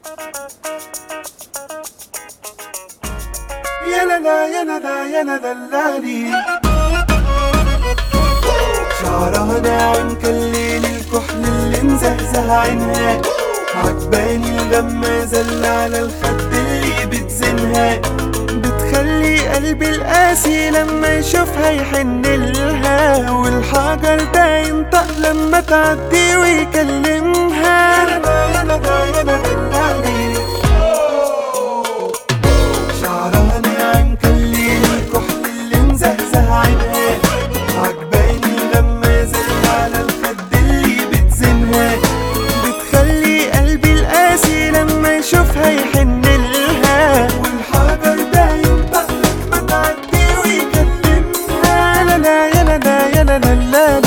يا لا لا يا لا لا يا لا دلالي شعرها ناعم كالليل الكحل اللي مزهزه عينها عجباني الغمازة اللي على الخد اللي بتزنها بتخلي قلبي القاسي لما يشوفها يحن لها والحجر ده ينطق لما تعدي ويكلمها يا لا يا لا يا لا دلالي شعرها ناعم كالليل الكحل اللي مزهزه عينها عجباني الغمازة اللي على الخد اللي بتزنها بتخلي قلبي القاسي لما يشوفها يحن لها والحجر ده ينطق لما تعدي ويكلمها لا لا يا لا لا يا لا لا لا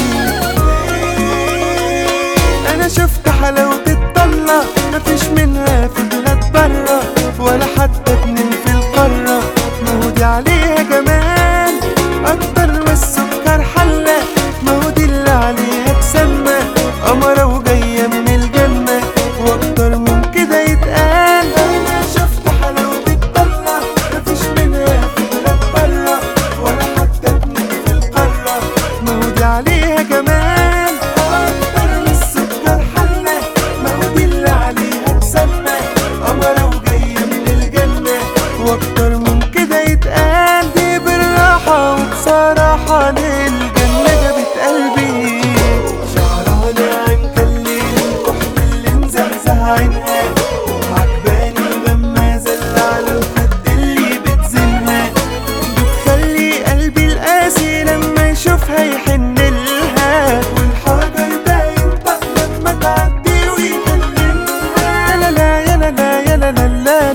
انا شفت حلاوة الطلة مفيش منها في بلاد برا ولا حتى اتنين في القارة ما هو دي عليها جمال اكتر ما السكر حلة ما هو دي اللي عليها تسمى قمرة وجاية من الجنة واكتر من كده يتقال انا شفت حلاوة الطلة مفيش منها في بلاد برا ولا حتى اتنين في القارة ما هو دي عليها جمال اكتر من السكر حلة ما هو دي اللي عليها تسمى قمرة وجاية من الجنة واكتر من كده يتقال دي بالراحة وبصراحة للجنة جابت قلبي شعرها ناعم كالليل الكحل اللي مزهزه عينها عجباني الغمازة اللي على الخد اللي بتزنها بتخلي قلبي القاسي لما يشوفها يحن لها والحجر ده ينطق لما تعدي ويكلمها لا لا يا لا لا يا لا لا لا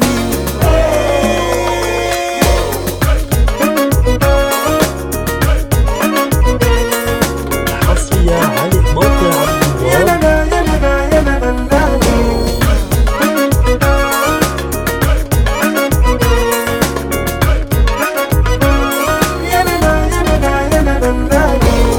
حصرية على موقع يا لا الجوال لا يا لا لا يا لا لا لا يا لا لا يا لا لا يا لا لا لا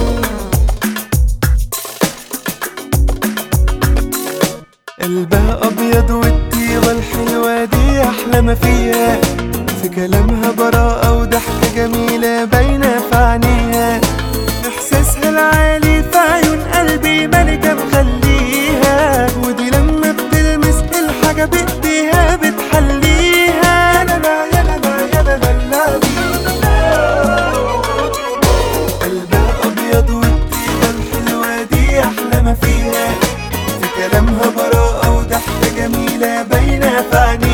قلبها ابيض والطيبة الحلوة دي احلى ما فيها في كلامها براءة وضحكة جميلة باينة في عينيها احساسها العالي في عيون قلبي ملكة مخليها ودي لما بتلمس الحاجة بايديها بتحليها لا لا يا لا لا يا لا لا لا قلبها ابيض والطيبة الحلوة دي احلى ما فيها في كلامها براءة وضحكة جميلة باينة في عينيها